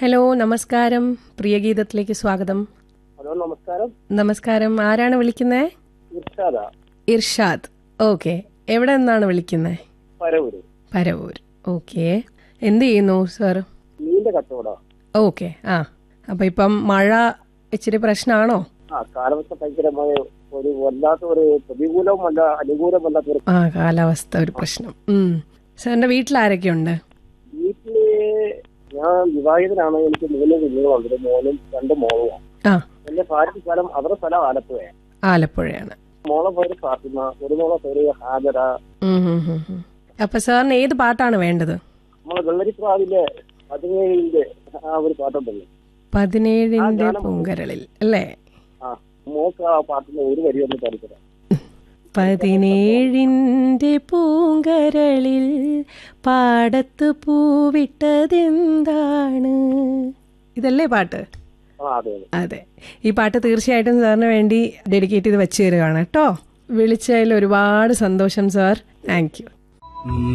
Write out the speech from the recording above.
Hello നമസ്കാരം പ്രിയഗീതത്തിലേക്ക് സ്വാഗതം hello നമസ്കാരം നമസ്കാരം ആരാണ് വിളിക്കുന്നത് ഇർഷാദ ഇർഷാദ് ഓക്കെ എവിടെ നിന്നാണ് വിളിക്കുന്നത് പരവൂര് പരവൂർ ഓക്കെ എന്ത് ചെയ്യുന്നു സർ മീന്റെ കച്ചവടം ഓക്കെ ആ അപ്പം ഇപ്പം മഴ ഇച്ചിരി പ്രശ്നമാണോ ആ കാലാവസ്ഥ ഭയങ്കരമായ ഒരു വല്ലാത്ത ഒരു പ്രതികൂലമല്ല അനുകൂലമല്ലാത്ത ഒരു ആ കാലാവസ്ഥ ഒരു പ്രശ്നം ഉം. സാറിന്റെ വീട്ടിൽ ആരൊക്കെയുണ്ട് വീട്ടില് ഞാൻ വിവാഹിതനാണ് എനിക്ക് മൂന്ന് കുഞ്ഞുങ്ങളുണ്ട് ഒരു മോനും രണ്ട് മോളുമാണ് ആ എന്റെ ഭാര്യ സ്ഥലം അവരുടെ സ്ഥലം ആലപ്പുഴയാണ് ആലപ്പുഴയാണ് മോളെ പേര് ഫാത്തിമ ഒരു മോളെ പേര് ഹാജര ഉം, ഉം, ഉം, ഉം. അപ്പൊ സാറിന് ഏത് പാട്ടാണ് വേണ്ടത് നമ്മളെ വെള്ളരിപ്രാവിലെ പതിനേഴിന്റെ ആ ഒരു പാട്ടുണ്ടല്ലോ പതിനേഴിന്റെ പൂങ്കരളിൽ അല്ലേ ആ മോക്ക് ആ പാട്ടിന്റെ ഒരു വരി ഒന്ന് പഠിച്ചത് പതിനേഴിന്റെ പൂങ്കരളിൽ പാടത്ത് പൂവിട്ടതെന്താണ് ഇതല്ലേ പാട്ട് ആ അതെ അതെ അതെ ഈ പാട്ട് തീർച്ചയായിട്ടും സാറിന് വേണ്ടി ഡെഡിക്കേറ്റ് ചെയ്ത് വെച്ച് തരുകയാണ് കേട്ടോ വിളിച്ചതിൽ ഒരുപാട് സന്തോഷം സാർ താങ്ക് യു